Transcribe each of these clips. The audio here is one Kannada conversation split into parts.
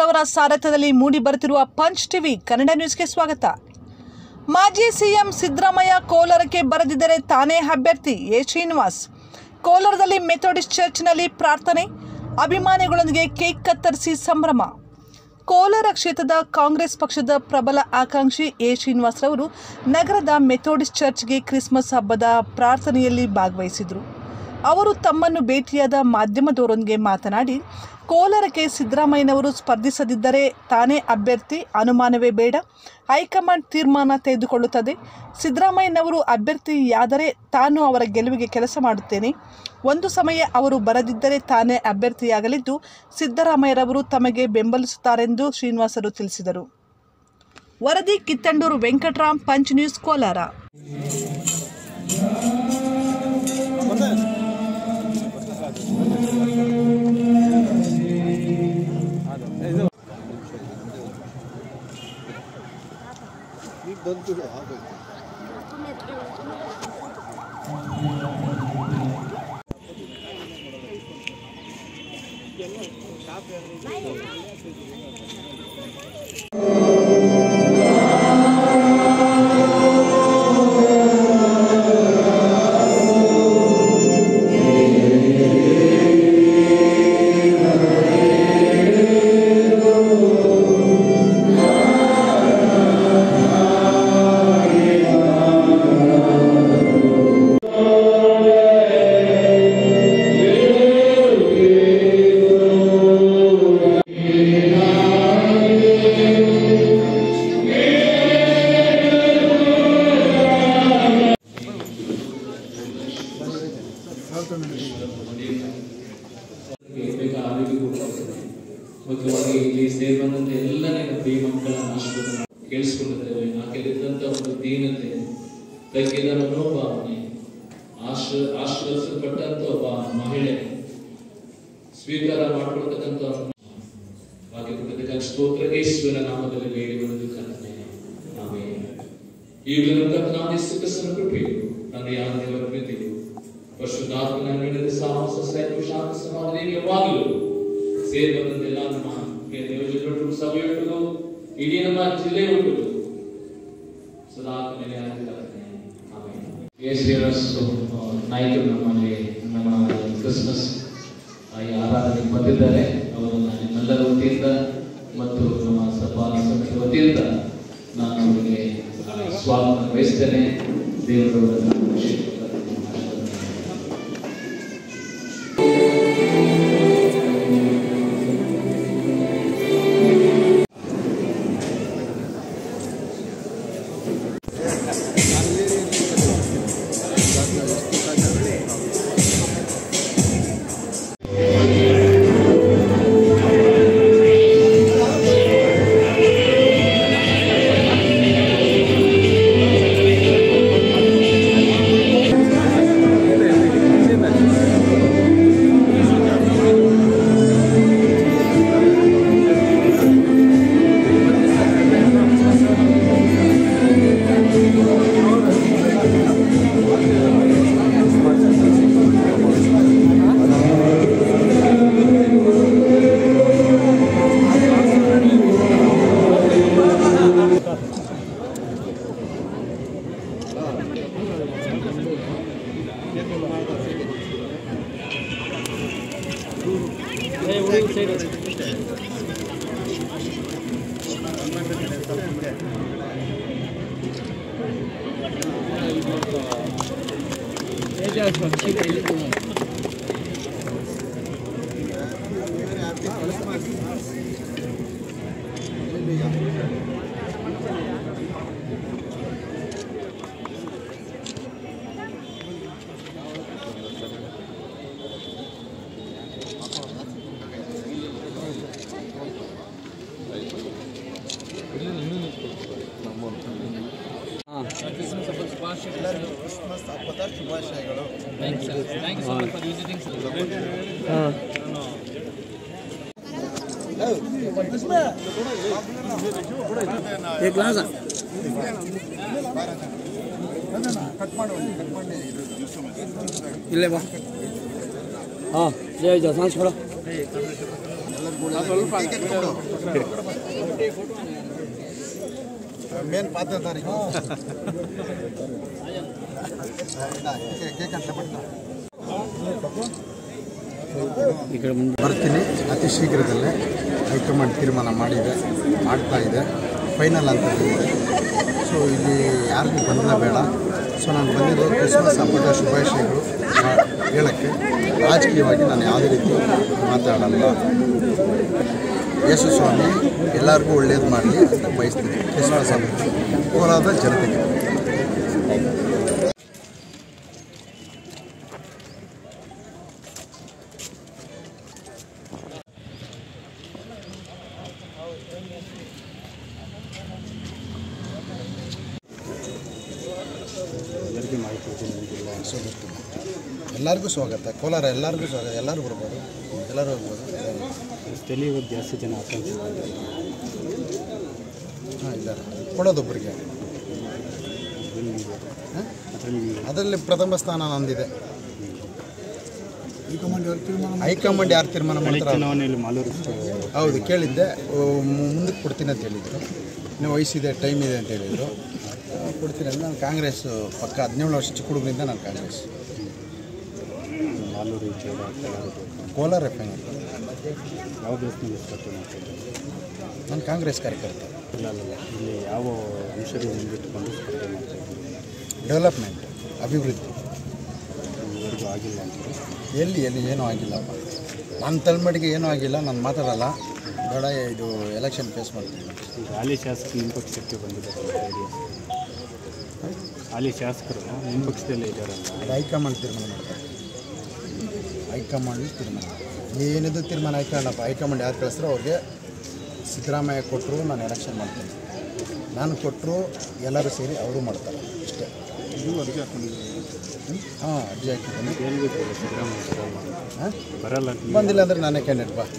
ಅವರ ಸಾರಥ್ಯದಲ್ಲಿ ಮೂಡಿ ಬರುತ್ತಿರುವ ಪಂಚ್ ಟಿವಿ ಕನ್ನಡ ನ್ಯೂಸ್ಗೆ ಸ್ವಾಗತ ಮಾಜಿ ಸಿಎಂ ಸಿದ್ದರಾಮಯ್ಯ ಕೋಲಾರಕ್ಕೆ ಬರದಿದ್ದರೆ ತಾನೇ ಅಭ್ಯರ್ಥಿ ಎ ಶ್ರೀನಿವಾಸ್ ಕೋಲಾರದಲ್ಲಿ ಮೆಥೋಡಿಸ್ಟ್ ಚರ್ಚ್ನಲ್ಲಿ ಪ್ರಾರ್ಥನೆ ಅಭಿಮಾನಿಗಳೊಂದಿಗೆ ಕೇಕ್ ಕತ್ತರಿಸಿ ಸಂಭ್ರಮ ಕೋಲಾರ ಕ್ಷೇತ್ರದ ಕಾಂಗ್ರೆಸ್ ಪಕ್ಷದ ಪ್ರಬಲ ಆಕಾಂಕ್ಷಿ ಎ ಶ್ರೀನಿವಾಸ್ರವರು ನಗರದ ಮೆಥೋಡಿಸ್ಟ್ ಚರ್ಚ್ಗೆ ಕ್ರಿಸ್ಮಸ್ ಹಬ್ಬದ ಪ್ರಾರ್ಥನೆಯಲ್ಲಿ ಭಾಗವಹಿಸಿದರು ಅವರು ತಮ್ಮನ್ನು ಭೇಟಿಯಾದ ಮಾಧ್ಯಮದವರೊಂದಿಗೆ ಮಾತನಾಡಿ ಕೋಲಾರಕ್ಕೆ ಸಿದ್ದರಾಮಯ್ಯನವರು ಸ್ಪರ್ಧಿಸದಿದ್ದರೆ ತಾನೇ ಅಭ್ಯರ್ಥಿ ಅನುಮಾನವೇ ಬೇಡ ಹೈಕಮಾಂಡ್ ತೀರ್ಮಾನ ತೆಗೆದುಕೊಳ್ಳುತ್ತದೆ ಸಿದ್ದರಾಮಯ್ಯನವರು ಅಭ್ಯರ್ಥಿಯಾದರೆ ತಾನು ಅವರ ಗೆಲುವಿಗೆ ಕೆಲಸ ಮಾಡುತ್ತೇನೆ ಒಂದು ಸಮಯ ಅವರು ಬರದಿದ್ದರೆ ತಾನೇ ಅಭ್ಯರ್ಥಿಯಾಗಲಿದ್ದು ಸಿದ್ದರಾಮಯ್ಯರವರು ತಮಗೆ ಬೆಂಬಲಿಸುತ್ತಾರೆಂದು ಶ್ರೀನಿವಾಸರು ತಿಳಿಸಿದರು ವರದಿ ಕಿತ್ತಂಡೂರು ವೆಂಕಟರಾಮ್ ಪಂಚ್ ನ್ಯೂಸ್ ಕೋಲಾರ ಬೇಕಾದ ಆರೋಗ್ಯ ಕೊಡ್ತಾರೆ ಮುಖ್ಯವಾಗಿ ಇಲ್ಲಿ ಸೇರಿದಂತೆ ಎಲ್ಲ ನಿನ್ನ ಪ್ರಿಯ ಮಕ್ಕಳನ್ನು ಆಶೀರ್ವಾದ ಮಾಡಿ ಕೇಳಿಸ್ಕೊಂಡಿದ್ದೇವೆ ಆಕೆಯಲ್ಲಿದ್ದಂಥ ಒಂದು ದೀನತೆ ತಗ್ಗಿದ ಮನೋಭಾವನೆ ಆಶ ಆಶೀರ್ವದಿಸಲ್ಪಟ್ಟಂತ ಒಬ್ಬ ಮಹಿಳೆ ಸ್ವೀಕಾರ ಮಾಡಿಕೊಳ್ತಕ್ಕಂಥ ಭಾಗ್ಯ ಕೊಟ್ಟಿದ್ದಕ್ಕಾಗಿ ಸ್ತೋತ್ರ ಯೇಸುವಿನ ನಾಮದಲ್ಲಿ ಬೇಡಿ ಬಂದು ಕರ್ತನೆ ಆಮೇಲೆ ಈಗಲೂ ನಮ್ಮ ಕರ್ತನಾದ ಯೇಸು ಕ್ರಿಸ್ತನ ಕೃಪೆಯು ನನ್ನ ಯಾವ ದೇವರ ಪ್ರೀತಿಯು ಪರಿಶುದ್ಧಾತ್ಮನ ನೀಡಿದ ಸಾಹಸ ಸೈನ್ಯ ಶಾಂತ ಸಮಾಧಾನ ಯಾವಾಗಲೂ ಸೇರಿ ಬಂದಂತೆಲ್ಲ ನಮ್ಮ ನಿಯೋಜಕರು ಸಭೆಯೊಟ್ಟಿಗೂ ಇಡೀ ನಮ್ಮ ಜಿಲ್ಲೆಯೊಟ್ಟಿಗೂ ಸದಾ ಮೇಲೆ ಆಗಿರ್ತಾರೆ ಆಮೇಲೆ ಯೇಸುರಷ್ಟು ನಾಯಕರು ನಮ್ಮಲ್ಲಿ ನಮ್ಮ ಕ್ರಿಸ್ಮಸ್ ಆ ಈ ಆರಾಧನೆಗೆ ಬಂದಿದ್ದಾರೆ ಅವರನ್ನು ನಿಮ್ಮೆಲ್ಲರ ವತಿಯಿಂದ ಮತ್ತು ನಮ್ಮ ಸಭಾ ಸಮಿತಿ ವತಿಯಿಂದ ನಾನು ಅವರಿಗೆ ಆ, ಸ್ವಾಗತ ಬಯಸ್ತೇನೆ ದೇವರು ಅವರನ್ನು ಆಶೀರ್ವಾದ ಮಾಡಲಿ. ಕ್ರಿಸ್ಮಸ್ ಹಬ್ಬದ ಶುಭಾಶಯಗಳು ಇಲ್ಲೇ ಬಾ ಹಾಂ ಜಯ ಜಯ ಸಾಂಸ್ ಕೊಡು ಎಲ್ಲರಿಗೂ ಮೇನ್ ಪಾತ್ರಧಾರಿಗಳು ಕೇಕ್ ಅಂತ ಬಿಟ್ಟು ಬರ್ತೀನಿ ಅತಿ ಶೀಘ್ರದಲ್ಲೇ ಹೈಕಮಾಂಡ್ ತೀರ್ಮಾನ ಮಾಡಿದೆ ಮಾಡ್ತಾ ಇದೆ ಫೈನಲ್ ಅಂತ ಹೇಳಿದೆ ಸೊ ಇಲ್ಲಿ ಯಾರಿಗೂ ಗೊಂದಲ ಬೇಡ ಸೊ ನಾನು ಬಂದಿದ್ದು ಕ್ರಿಸ್ಮಸ್ ಹಬ್ಬದ ಶುಭಾಶಯಗಳು ಮಾ- ಹೇಳೋಕ್ಕೆ ರಾಜಕೀಯವಾಗಿ ನಾನು ಯಾವುದೇ ರೀತಿ ಮಾತಾಡಲ್ಲ ಯೇಸು ಸ್ವಾಮಿ ಎಲ್ಲರಿಗೂ ಒಳ್ಳೇದು ಮಾಡಲಿ ಅಂತ ಬಯಸ್ತೀನಿ ಕ್ರಿಸ್ಮಸ್ ಹಬ್ಬ ಕೋಲಾರದ ಜನತೆಗೆ ಸೊ ಗೊತ್ತಿಲ್ಲ ಎಲ್ಲರಿಗೂ ಸ್ವಾಗತ ಕೋಲಾರ ಎಲ್ಲರಿಗೂ ಸ್ವಾಗತ ಎಲ್ಲರೂ ಬರ್ಬೋದು ಎಲ್ಲರೂ ಹೋಗ್ಬೋದು ಸ್ಥಳೀಯ ಜಾಸ್ತಿ ಜನ ಆಕಾಂಕ್ಷಿ ಹಾಂ ಇದ್ದಾರೆ ಕೊಡೋದೊಬ್ಬರಿಗೆ ಹಾಂ? ಅದರಲ್ಲಿ ಪ್ರಥಮ ಸ್ಥಾನ ನಂದಿದೆ ಹೈಕಮಾಂಡ್ ಯಾರು ತೀರ್ಮಾನ ಕಳೆದ ಮಾಡ್ತಾರೆ ಚುನಾವಣೆಯಲ್ಲಿ ಮಾಲೂರು ಹೌದು ಕೇಳಿದ್ದೆ ಓ, ಮು- ಮುಂದಕ್ಕೆ ಕೊಡ್ತೀನಿ ಅಂತ ಹೇಳಿದರು ಇನ್ನೂ ವಯಸ್ಸಿದೆ ಟೈಮ್ ಇದೆ ಅಂತ ಹೇಳಿದರು ಆ, ಕೊಡ್ತೀನಿ ಅಂತ ನಾನು ಕಾಂಗ್ರೆಸ್ ಪಕ್ಕ ಹದಿನೇಳು ವರ್ಷ ಚಿಕ್ಕ ಹುಡುಗರಿಂದ ನಾನು ಕಾಂಗ್ರೆಸ್ ಮಾಲೂರು ವಿಚಾರ ಕೋಲಾರ ಫೈನಲ್ ಯಾವ ಬೇಸ್ನಲ್ಲಿ ಸ್ಪರ್ಧೆ ಮಾಡ್ತಿದ್ದಾರೆ ನಾನು ಕಾಂಗ್ರೆಸ್ ಕಾರ್ಯಕರ್ತ ಇಲ್ಲ ಅಲ್ಲ ಇಲ್ಲಿ ಯಾವ ಅಂಶಗಳು ಮುಂದಿಟ್ಟುಕೊಂಡು ಸ್ಪರ್ಧೆ ಮಾಡ್ತಿದ್ದಾರೆ ಡೆವಲಪ್ಮೆಂಟ್ ಅಭಿವೃದ್ಧಿ ಇದುವರೆಗೂ ಆಗಿಲ್ಲ ಅಂತ ಎಲ್ಲಿ ಎಲ್ಲಿ ಏನೂ ಆಗಿಲ್ಲಪ್ಪ ನನ್ನ ತಲೆಮಡಿಗೆ ಏನೂ ಆಗಿಲ್ಲ ನಾನು ಮಾತಾಡಲ್ಲ ಬೇಡ ಇದು ಎಲೆಕ್ಷನ್ ಫೇಸ್ ಮಾಡ್ತೀನಿ ಈಗ ಹಾಲಿ ಶಾಸಕರು ನಿಮ್ಮ ಪಕ್ಷಕ್ಕೆ ಬಂದಿದ್ದಾರೆ ಜೆ ಡಿ ಎಸ್ ಹಾಲಿ ಶಾಸಕರು ನಿಮ್ಮ ಪಕ್ಷದಲ್ಲೇ ಇದ್ದಾರಲ್ಲ ಅದು ಹೈಕಮಾಂಡ್ ತೀರ್ಮಾನ ಮಾಡ್ತಾರೆ ಹೈಕಮಾಂಡ್ ತೀರ್ಮಾನ ಏನಿದು ತೀರ್ಮಾನ ಹೈಕಮಾಂಡಪ್ಪ ಹೈಕಮಾಂಡ್ ಯಾರು ಕಳಿಸ್ರೋ ಅವ್ರಿಗೆ ಸಿದ್ದರಾಮಯ್ಯ ಕೊಟ್ಟರು ನಾನು ಎಲೆಕ್ಷನ್ ಮಾಡ್ತೀನಿ ನಾನು ಕೊಟ್ಟರು ಎಲ್ಲರೂ ಸೇರಿ ಅವರು ಮಾಡ್ತಾರೆ ಅಷ್ಟೇ ಇದು ಅಡುಗೆ ಹಾಕೊಂಡಿದ್ದೀವಿ ಹಾಂ ಅರ್ಜಿ ಹಾಕಿದ್ದೀನಿ ಹೇಳ್ಬೇಕು ಸಿದ್ದರಾಮಯ್ಯ ಬರಲ್ಲ ಹಾಂ ಬರಲ್ಲ ಅಂತ ಬಂದಿಲ್ಲ ಅಂದರೆ ನಾನೇ ಕ್ಯಾಂಡಿಡೇಟ್ ಬಾ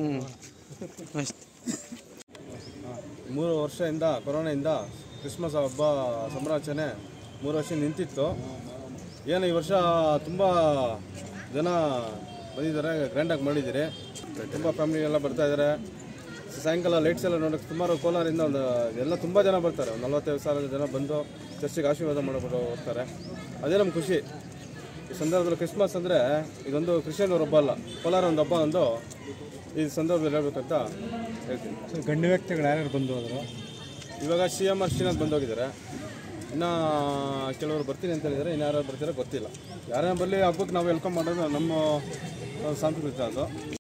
ಮೂರು ವರ್ಷದಿಂದ ಕೊರೋನಾಯಿಂದ ಕ್ರಿಸ್ಮಸ್ ಹಬ್ಬ ಸಂಭ್ರಮಾಚರಣೆ ಮೂರು ವರ್ಷ ನಿಂತಿತ್ತು ಏನು ಈ ವರ್ಷ ತುಂಬ ಜನ ಬಂದಿದ್ದಾರೆ ಗ್ರ್ಯಾಂಡಾಗಿ ಮಾಡಿದ್ದೀರಿ ತುಂಬ ಫ್ಯಾಮಿಲಿ ಎಲ್ಲ ಬರ್ತಾ ಇದ್ದಾರೆ ಸಾಯಂಕಾಲ ಲೈಟ್ಸ್ ಎಲ್ಲ ನೋಡೋಕ್ಕೆ ಸುಮಾರು ಕೋಲಾರಿಂದ ಒಂದು ಎಲ್ಲ ತುಂಬ ಜನ ಬರ್ತಾರೆ ಒಂದು ನಲ್ವತ್ತೈದು ಸಾವಿರ ಜನ ಬಂದು ಚರ್ಚಿಗೆ ಆಶೀರ್ವಾದ ಮಾಡಿಬಿಟ್ಟು ಹೋಗ್ತಾರೆ ಅದೇ ನಮ್ಮ ಖುಷಿ ಈ ಸಂದರ್ಭದಲ್ಲಿ ಕ್ರಿಸ್ಮಸ್ ಅಂದರೆ ಇದೊಂದು ಕ್ರಿಶ್ಚಿಯನ್ ಹಬ್ಬ ಅಲ್ಲ ಕೋಲಾರ ಒಂದು ಹಬ್ಬ ಒಂದು ಈ ಸಂದರ್ಭದಲ್ಲಿ ಹೇಳ್ಬೇಕಂತ ಹೇಳ್ತೀನಿ ಗಂಡು ವ್ಯಕ್ತಿಗಳು ಯಾರ್ಯಾರು ಬಂದು ಹೋದ್ರು ಇವಾಗ ಸಿ ಎಮ್ ಆರ್ ಶ್ರೀನಾಥ್ ಬಂದೋಗಿದ್ದಾರೆ ಇನ್ನು ಕೆಲವರು ಬರ್ತೀನಿ ಅಂತ ಹೇಳಿದ್ದಾರೆ ಇನ್ನು ಯಾರು ಬರ್ತಾರೆ ಗೊತ್ತಿಲ್ಲ ಯಾರೇ ಬರಲಿ ಹಬ್ಬಕ್ಕೆ ನಾವು ವೆಲ್ಕಮ್ ಮಾಡೋದು ನಮ್ಮ ಸಾಂಸ್ಕೃತಿಕ ಅದು